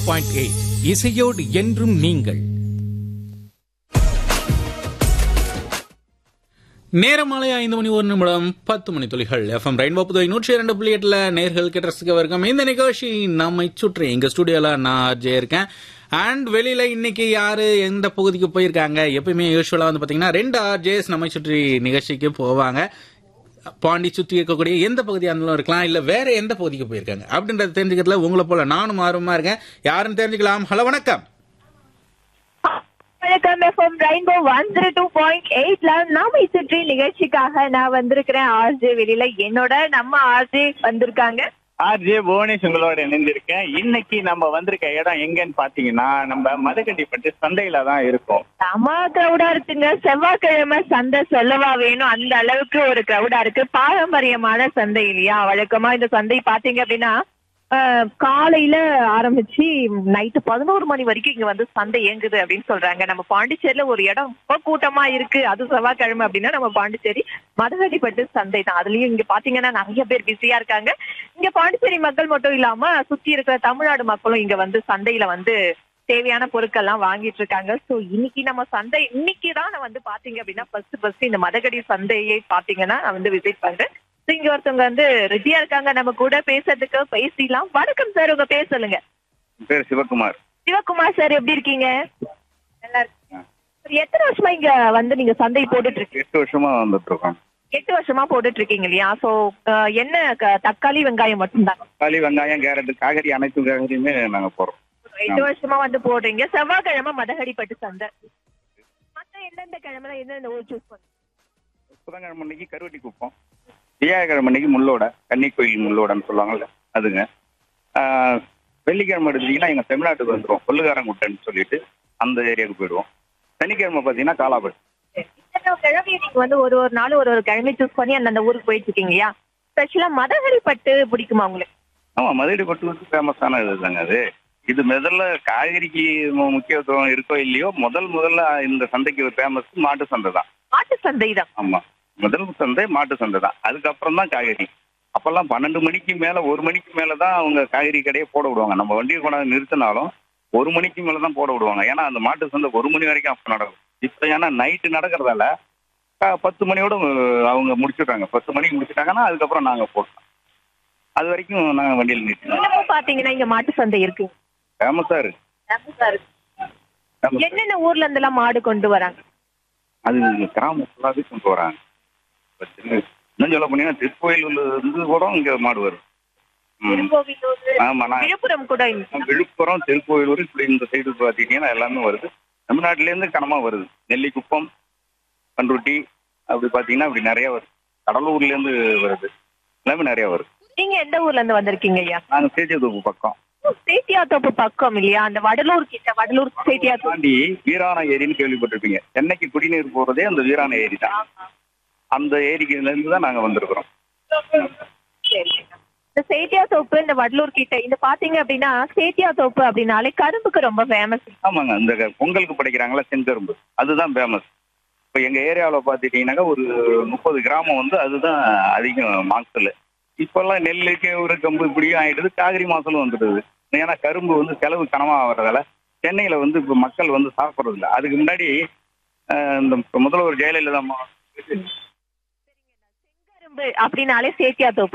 Point eight இசையோடு என்றும் நீங்கள் நேரம் மாலை ஐந்து மணி ஒரு நிமிடம் பத்து மணி துளிகள் எஃப்எம் ரெயின்போ புதுவை நூற்றி இரண்டு புள்ளி எட்டுல நேர்கள் கிட்ட வரைக்கும் இந்த நிகழ்ச்சி நம்மை சுற்றி எங்க ஸ்டுடியோல நான் அஜய் இருக்கேன் அண்ட் வெளியில இன்னைக்கு யாரு எந்த பகுதிக்கு போயிருக்காங்க எப்பயுமே யூஸ்வலா வந்து பாத்தீங்கன்னா ரெண்டு ஆர்ஜேஸ் நம்மை சுற்றி நிகழ்ச்சிக்கு போவாங்க பாண்டி சுற்றி இருக்கக்கூடிய எந்த பகுதியாக இருந்தாலும் இருக்கலாம் இல்ல வேற எந்த பகுதிக்கு போயிருக்காங்க அப்படின்றத தெரிஞ்சுக்கிறதுல உங்களை போல நானும் ஆர்வமா இருக்கேன் யாருன்னு தெரிஞ்சுக்கலாம் ஹலோ வணக்கம் வணக்கம் FM rainbow one zero two point எயிட்ல நாம சுற்றி நிகழ்ச்சிக்காக நான் வந்திருக்கிறேன் ஆர்ஜே வெளியில என்னோட நம்ம ஆர்ஜே வந்திருக்காங்க ஆர்ஜே புவனேஷ் உங்களோட இணைந்திருக்கேன் இன்னைக்கு நம்ம வந்திருக்க இடம் எங்கன்னு பாத்தீங்கன்னா நம்ம மதகண்டிப்பட்டு சந்தையில தான் இருக்கோம் செம கிரௌடா இருக்குங்க செவ்வாய்க்கிழமை சந்தை சொல்லவா வேணும் அந்த அளவுக்கு ஒரு கிரௌடா இருக்கு பாரம்பரியமான சந்தை இல்லையா வழக்கமா இந்த சந்தை பாத்தீங்க அப்படின்னா ஆஹ், காலையில ஆரம்பிச்சு நைட்டு பதினோரு மணி வரைக்கும் இங்க வந்து சந்தை இயங்குது அப்படின்னு சொல்றாங்க நம்ம பாண்டிச்சேரியில ஒரு இடம் ரொம்ப கூட்டமா இருக்கு அது செவ்வாய்க்கிழமை அப்படின்னா நம்ம பாண்டிச்சேரி மதகடிப்பட்டு சந்தை தான் அதுலயும் இங்க பாத்தீங்கன்னா நிறைய பேர் பிஸியா இருக்காங்க இங்க பாண்டிச்சேரி மக்கள் மட்டும் இல்லாம சுத்தி இருக்கிற தமிழ்நாடு மக்களும் இங்க வந்து சந்தையில வந்து தேவையான பொருட்கள்லாம் வாங்கிட்டு இருக்காங்க சோ இன்னைக்கு நம்ம சந்தை இன்னைக்கு தான் நான் வந்து பாத்தீங்க அப்படின்னா ஃபர்ஸ்ட் ஃபர்ஸ்ட் இந்த மதகடி சந்தையை பாத்தீங்கன்னா நான் வந்து விசிட் பண்றேன் So, இங்க ஒருத்தவங்க வந்து ரெடியா இருக்காங்க நம்ம கூட பேசுறதுக்கு பேசிடலாம் வணக்கம் சார் உங்க பேர் சொல்லுங்க என் பேர் சிவகுமார் சிவகுமார் சார் எப்படி இருக்கீங்க நல்லா இருக்கீங்க Sir, எத்தனை வருஷமா இங்க வந்து நீங்க சந்தை போட்டுட்டு இருக்கீங்க எட்டு வருஷமா வந்துட்டு இருக்கோம் எட்டு வருஷமா போட்டுட்டு இருக்கீங்க இல்லையா சோ என்ன க- தக்காளி வெங்காயம் மட்டும்தான் தக்காளி வெங்காயம் கேரட் காய்கறி அனைத்து காய்கறியுமே நாங்க போறோம் எட்டு வருஷமா வந்து போடுறீங்க செவ்வாய்க்கிழமை மதகடிப்பட்டு சந்தை மத்த எந்தெந்த கிழமை எந்தெந்த ஊர் சூஸ் பண்ணுங்க புதன்கிழமை அன்னைக்கு கருவட்டி குப்பம் வியாழக்கிழமை அன்னைக்கு முள்ளோட கன்னி கோயில் முள்ளோடன்னு சொல்லுவாங்கல்ல அதுங்க ஆஹ், வெள்ளிக்கிழமை எடுத்தீங்கன்னா எங்க தமிழ்நாட்டுக்கு வந்துடும் கொல்லுகாரங்குட்டைன்னு சொல்லிட்டு அந்த ஏரியாவுக்கு போயிடுவோம் சனிக்கிழமை பார்த்தீங்கன்னா காலாபட் இத்தனை கிழமையும் நீங்க வந்து ஒரு ஒரு நாள் ஒரு ஒரு கிழமை சூஸ் பண்ணி அந்தந்த ஊருக்கு போயிட்டு இருக்கீங்க இல்லையா ஸ்பெஷலா மதகடிப்பட்டு பிடிக்குமா உங்களுக்கு ஆமா மதுரை பட்டு வந்து ஃபேமஸான இதுதாங்க அது இது முதல்ல காய்கறிக்கு மு- முக்கியத்துவம் இருக்கோ இல்லையோ முதல் முதல்ல இந்த சந்தைக்கு ஃபேமஸ் மாட்டு சந்தை தான் மாட்டு சந்தை தான் ஆமா முதல் சந்தை மாட்டு சந்தை தான் அதுக்கப்புறம் தான் காய்கறி அப்பெல்லாம் பன்னெண்டு மணிக்கு மேல ஒரு மணிக்கு மேல தான் அவங்க காய்கறி கடையை போட விடுவாங்க நம்ம வண்டியை கொண்டாந்து நிறுத்தினாலும் ஒரு மணிக்கு மேல தான் போட விடுவாங்க ஏன்னா அந்த மாட்டு சந்தை ஒரு மணி வரைக்கும் அப்ப நடக்கும் இப்ப ஏன்னா நைட்டு நடக்கிறதால அஹ், பத்து மணியோட அஹ், அவங்க முடிச்சுட்டாங்க பத்து மணிக்கு முடிச்சுட்டாங்கன்னா அதுக்கப்புறம் நாங்க போட்டோம் அது வரைக்கும் நாங்க வண்டியில் நிறுத்தினோம் இன்னமும் பாத்தீங்கன்னா இங்க மாட்டு சந்தை இருக்கு ஃபேமஸா இருக்கு Famous. என்னென்ன ஊர்ல இருந்து எல்லாம் மாடு கொண்டு வராங்க அது கிராமம் ஃபுல்லாவே கொண்டு வராங்க இப்ப திரு- இன்னும் சொல்ல போனீங்கன்னா திருக்கோயிலூர்ல இருந்து கூட இங்க மாடு வரும் ம். திருக்கோவிலூர் ஆமா நான் விழுப்புரம் கூட இருக்கு. விழுப்புரம் திருக்கோயிலூர் இப்படி இந்த சைடு பாத்தீங்கன்னா எல்லாமே வருது தமிழ்நாட்டுல இருந்து கனமா வருது நெல்லிக்குப்பம் பண்ருட்டி அப்படி பாத்தீங்கன்னா அப்படி நிறைய வருது கடலூர்ல இருந்து வருது எல்லாமே நிறைய வருது நீங்க எந்த ஊர்ல இருந்து வந்திருக்கீங்க ஐயா நாங்க சேத்தியத்தோப்பு பக்கம் சேத்தியாத்தோப்பு பக்கம் இல்லையா அந்த வடலூர் கிட்ட வடலூர் சேத்தியாத்தோப்பு தாண்டி வீராண ஏரின்னு கேள்விப்பட்டிருப்பீங்க சென்னைக்கு குடிநீர் போறதே அந்த வீராண ஏரி தான் அந்த ஏரிக்குல இருந்து தான் நாங்க வந்திருக்கிறோம் சரி. இந்த சேத்தியாத்தோப்பு இந்த வடலூர் கிட்ட இந்த பாத்தீங்க அப்படின்னா சேத்தியாத்தோப்பு அப்படின்னாலே கரும்புக்கு ரொம்ப ஃபேமஸ் ஆமாங்க இந்த பொங்கலுக்கு படைக்கிறாங்களா செங்கரும்பு அதுதான் ஃபேமஸ் இப்போ எங்க ஏரியாவில் பார்த்துட்டீங்கன்னாக்கா ஒரு முப்பது கிராமம் வந்து அதுதான் அதிகம் மாசத்துல இப்பெல்லாம் நெல்லுக்கு ஒரு கம்பு இப்படியும் ஆயிடுது காவிரி மாசலும் வந்துடுது ஏன்னா கரும்பு வந்து செலவு கனமா வர்றதால சென்னையில வந்து இப்போ மக்கள் வந்து சாப்பிட்றது இல்லை அதுக்கு முன்னாடி அஹ், இந்த முதல்வர் ஜெயலலிதா அம்மா கரும்பு அப்படின்னாலே சேத்தியாத்தோப்பு